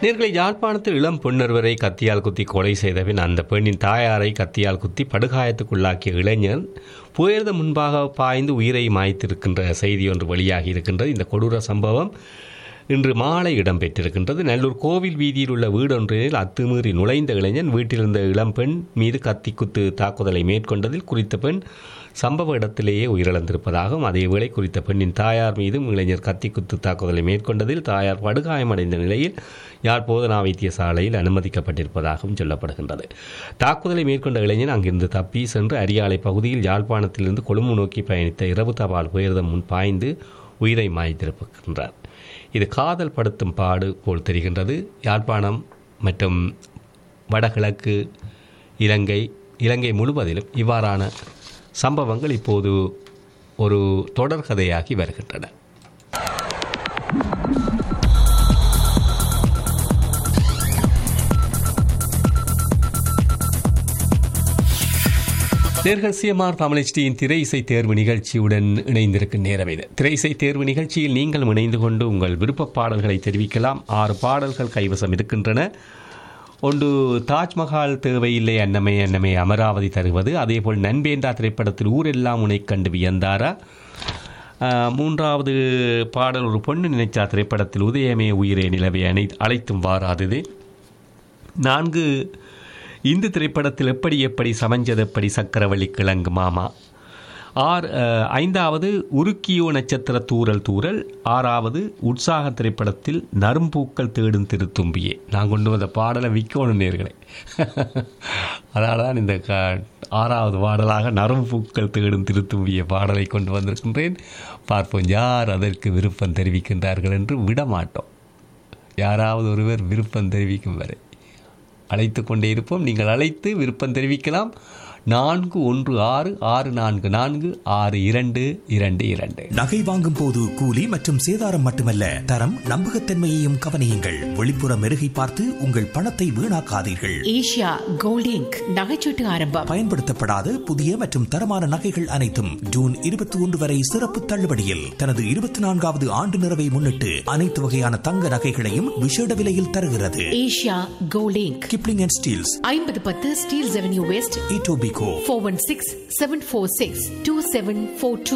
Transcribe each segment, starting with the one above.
நேர்களை யாழ்ப்பாணத்தில் இளம் பெண்ணொருவரை கத்தியால் குத்தி கொலை செய்தபின் அந்த பெண்ணின் தாயாரை கத்தியால் குத்தி படுகாயத்துக்குள்ளாக்கிய இளைஞன் புயர்த முன்பாக பாய்ந்து உயிரை மாய்த்திருக்கின்ற செய்தி ஒன்று வெளியாகி இருக்கின்றது இந்த கொடூர சம்பவம் இன்று மாலை இடம்பெற்றிருக்கின்றது நல்லூர் கோவில் வீதியில் உள்ள வீடொன்றில் அத்துமீறி நுழைந்த இளைஞன் வீட்டிலிருந்த இளம்பெண் மீது கத்தி குத்து தாக்குதலை மேற்கொண்டதில் குறித்த பெண் சம்பவ இடத்திலேயே உயிரிழந்திருப்பதாகவும் அதேவேளை குறித்த பெண்ணின் தாயார் மீதும் இளைஞர் கத்தி குத்து தாக்குதலை மேற்கொண்டதில் தாயார் படுகாயமடைந்த நிலையில் யாழ் போதனா வைத்தியசாலையில் அனுமதிக்கப்பட்டிருப்பதாகவும் சொல்லப்படுகின்றது தாக்குதலை மேற்கொண்ட இளைஞன் அங்கிருந்து தப்பி சென்று அரியாலை பகுதியில் யாழ்ப்பாணத்திலிருந்து கொழும்பு நோக்கி பயணித்த இரவு தபால் உயர்தம் முன் பாய்ந்து உயிரை மாய்த்திருக்கின்றார் இது காதல் படுத்தும் பாடு போல் தெரிகின்றது யாழ்ப்பாணம் மற்றும் வடகிழக்கு இலங்கை இலங்கை முழுவதிலும் இவ்வாறான சம்பவங்கள் இப்போது ஒரு தொடர்கதையாகி வருகின்றன நேர்கள் சிஎம்ஆர் தமிழ்ச்சியின் திரை இசை தேர்வு நிகழ்ச்சியுடன் இணைந்திருக்கும் நேரம் இது திரை இசை தேர்வு நிகழ்ச்சியில் நீங்களும் இணைந்து கொண்டு உங்கள் விருப்ப பாடல்களை தெரிவிக்கலாம் ஆறு பாடல்கள் கைவசம் இருக்கின்றன ஒன்று தாஜ்மஹால் தேவையில்லை அன்னமே அன்னமே அமராவதி தருவது அதேபோல் நண்பேண்டா திரைப்படத்தில் ஊரெல்லாம் உனை கண்டு வியந்தாரா ஆஹ், மூன்றாவது பாடல் ஒரு பொண்ணு நினைச்சா திரைப்படத்தில் உதயமே உயிரே நிலவை அனை அழைத்தும் வாராதது நான்கு இந்து திரைப்படத்தில் எப்படி எப்படி சமைஞ்சது எப்படி சக்கரவள்ளி கிழங்கு மாமா ஆர் அஹ், ஐந்தாவது உருக்கியோ நட்சத்திர தூறல் தூறல் ஆறாவது உற்சாக திரைப்படத்தில் நரும்பூக்கள் தேடும் திருத்தும்பியே நான் கொண்டு வந்த பாடலை விற்கணும் நேர்களே அதனால தான் இந்த க ஆறாவது பாடலாக நரும்பூக்கள் தேடும் திருத்தும்பிய பாடலை கொண்டு வந்திருக்கின்றேன் பார்ப்போம் யார் அதற்கு விருப்பம் தெரிவிக்கின்றார்கள் என்று விடமாட்டோம் யாராவது ஒருவர் விருப்பம் தெரிவிக்கும் வரை அழைத்து கொண்டே இருப்போம் நீங்கள் அழைத்து விருப்பம் தெரிவிக்கலாம் நான்கு ஒன்று ஆறு ஆறு நான்கு நான்கு ஆறு இரண்டு இரண்டு இரண்டு நகை வாங்கும் போது கூலி மற்றும் சேதாரம் மட்டுமல்ல தரம் நம்பகத்தன்மையையும் கவனியுங்கள் வெளிப்புற மெருகை பார்த்து உங்கள் பணத்தை வீணாக்காதீர்கள் ஏஷியா கோல்ட் இங்க் நகைச்சீட்டு ஆரம்பம் பயன்படுத்தப்படாத புதிய மற்றும் தரமான நகைகள் அனைத்தும் ஜூன் இருபத்தி ஒன்று வரை சிறப்பு தள்ளுபடியில் தனது இருபத்தி நான்காவது ஆண்டு நிறைவை முன்னிட்டு அனைத்து வகையான தங்க நகைகளையும் விஷேட விலையில் தருகிறது Asia gold inc Kipling and Steeles ஐம்பது பத்து Steeles avenue west Etobicoke four one six seven four six two seven four two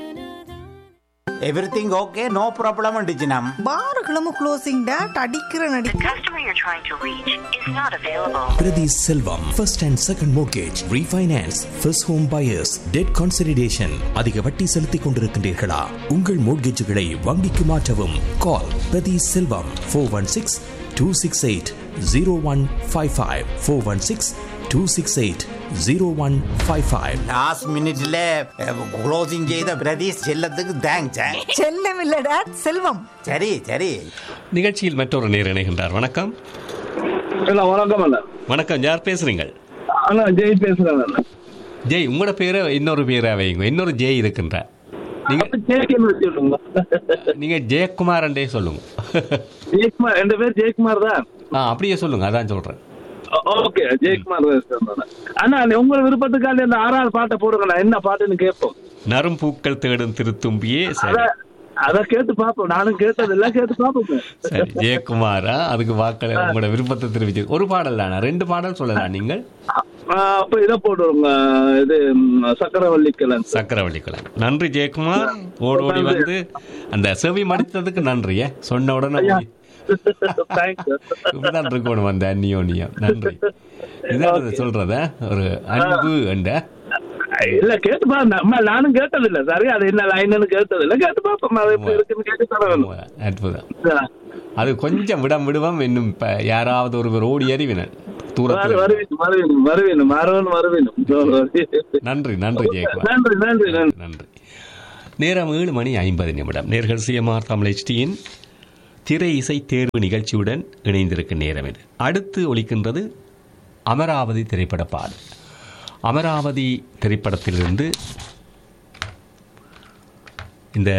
everything okay no problem டிஜினம் பாருகளும் க்ளோசிங் டேட் அடிக்கிற நடி The customer you're trying to reach is not available. Prathi Selvam first and second mortgage refinance first home buyers debt consideration அதிக வட்டி செலுத்திக் கொண்டிருக்கின்றீர்களா உங்கள் மோர்கேஜுகளை வங்கிக்கு மாற்றவும் call Prathi Selvam four one six two six eight zero one five five four one six two six eight zero one five five last மினிட்ல closing செய்த பிரதீஷ் செல்லத்துக்கு thanks செல்லம் இல்ல டேட் செல்வம் சரி சரி நிகழ்ச்சியில் மற்றொரு நேர் இணைகின்றார் வணக்கம் இல்ல வணக்கம் அண்ணா வணக்கம் யார் பேசுறீங்க அண்ணா ஜெய் பேசுறேன் அண்ணா ஜெய் உங்களோட பேரை இன்னொரு பேரா வைங்க இன்னொரு ஜெய் இருக்கின்ற நீங்க அப்ப ஜெய்கேன்னு வச்சுருங்க நீங்க ஜெயக்குமார் என்றே சொல்லுங்க ஜெயக்குமார் ரெண்டு பேர் ஜெயக்குமார் தான் ஆ அப்படியே சொல்லுங்க அதான் சொல்றேன் ஓகே ஜெயக்குமார் தான் பேசுறேன் அண்ணா. அண்ணா நீ உங்க விருப்பத்துக்காண்டி அந்த ஆறாவது பாட்டை போடுங்கண்ணா என்ன பாட்டுன்னு கேட்போம் நரும்பூக்கள் தேடும் திருத்தும்பியே சரி அத அத கேட்டு பாப்போம் நானும் கேட்டதில்ல கேட்டு பாப்போம் சரி ஜெயக்குமாரா அதுக்கு வாக்கள் உங்களோட விருப்பத்தை தெரிவிச்சு ஒரு பாடல் தானே ரெண்டு பாடல் சொல்லலாம் நீங்கள் அப்ப இதை போடுவோங்க இது ம், சக்கரவள்ளி கிழங்கு சக்கரவள்ளி கிழங்கு நன்றி ஜெயக்குமார் ஓடி ஓடி வந்து அந்த செவி மடித்ததுக்கு நன்றி ஏ. சொன்ன உடனே ஓடி. தேங்க்ஸ் இப்படிதான் இருக்கணும் அந்த அந்நியோன்யம் நன்றி இதான் சொல்றத ஒரு அன்பு என்ற இல்ல கேட்டு பா நம்ம நானும் கேட்டதில்ல சரி அது என்ன லைன்னு கேட்டதில்ல கேட்டு பாப்போம் அது எப்படி இருக்குன்னு கேட்டு தர வேணும் அற்புதம் அது கொஞ்சம் விடம் விடுவோம் இன்னும் இப்ப யாராவது ஒருவர் ஓடி அறிவினர் தூரத்தில் வருவீனும் வருவீனும் வருவீனும் மரவன் வருவீனும் நன்றி நன்றி ஜெயக்குமார் நன்றி நன்றி நன்றி நன்றி நேரம் ஏழு மணி ஐம்பது நிமிடம் நேர்கள் சிஎம்ஆர் தமிழ் HT-யின் திரை இசை தேர்வு நிகழ்ச்சியுடன் இணைந்திருக்கும் நேரம் இது அடுத்து ஒலிக்கின்றது அமராவதி திரைப்பட பாடல் அமராவதி திரைப்படத்திலிருந்து இந்த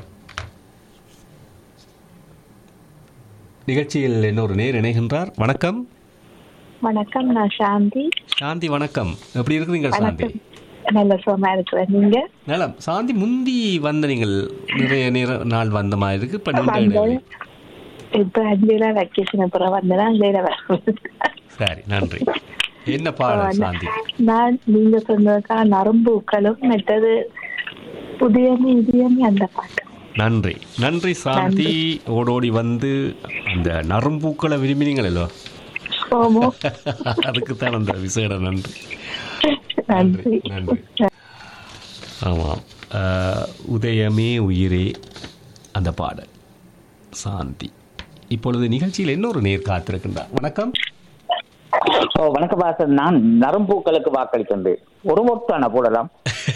நிகழ்ச்சியில் இன்னொரு நேர் இணைகின்றார் வணக்கம் வணக்கம் நான் சாந்தி சாந்தி வணக்கம் எப்படி இருக்கிறீங்க சாந்தி நல்ல சுகமா இருக்கிறேன் நீங்க நலம் சாந்தி முந்தி வந்த நீங்கள் நிறைய நேர நாள் வந்த மாதிரி இருக்கு இப்ப நீண்ட வந்தேன். இடைவெளி இப்ப அஞ்சலா வெக்கேஷன் அப்புறம் வந்தேன்னா அஞ்சலா வர சரி நன்றி என்ன பாடல் சாந்தி நான் நீங்க சொன்னதுக்கா நரம்புகளும் மற்றது புதியமே இதயமே அந்த பாட்டு நன்றி நன்றி சாந்தி ஓடோடி வந்து அந்த நரம்பூக்களை விரும்பினீங்களோ ஓமோ அதுக்கு தான் அந்த விசேட நன்றி நன்றி நன்றி ஆமாம் அஹ், உதயமே உயிரே அந்த பாடல் சாந்தி இப்பொழுது நிகழ்ச்சியில் இன்னொரு நேர் காத்திருக்கின்றார் வணக்கம் ஓ வணக்கம் வாசன் நான் நரம்பூக்களுக்கு வாக்களிக்கின்றேன் ஒரு ஓட்டான போடலாம்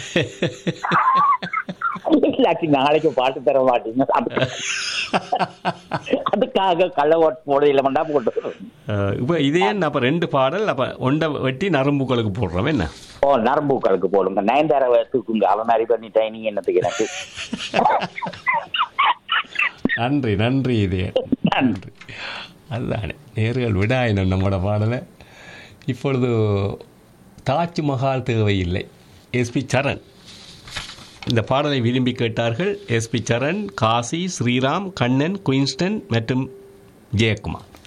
இல்லாட்டி நாளைக்கு பாட்டு தர மாட்டீங்க அதுக்கு- அதுக்காக கள்ள ஓட்டு போட இல்லை வேண்டாம் போட்டு அஹ், இப்ப இதே நான் அப்ப ரெண்டு பாடல் அப்ப ஒண்டை வெட்டி நரம்புகளுக்கு போடுறோம் என்ன ஓ நரம்பூக்களுக்கு போடுங்க நயன்தார தூக்குங்க அவன் மாதிரி பண்ணிட்டேன் நீ என்னத்துக்கு எனக்கு நன்றி நன்றி இதே நன்றி அதுதானே நேர்கள் விடாயினம் நம்மளோட பாடலை இப்பொழுது தாஜ்மஹால் தேவையில்லை எஸ்பி சரண் இந்த பாடலை விரும்பி கேட்டார்கள் எஸ்பி சரண் காசி ஸ்ரீராம் கண்ணன் குயின்ஸ்டன் மற்றும் ஜெயக்குமார்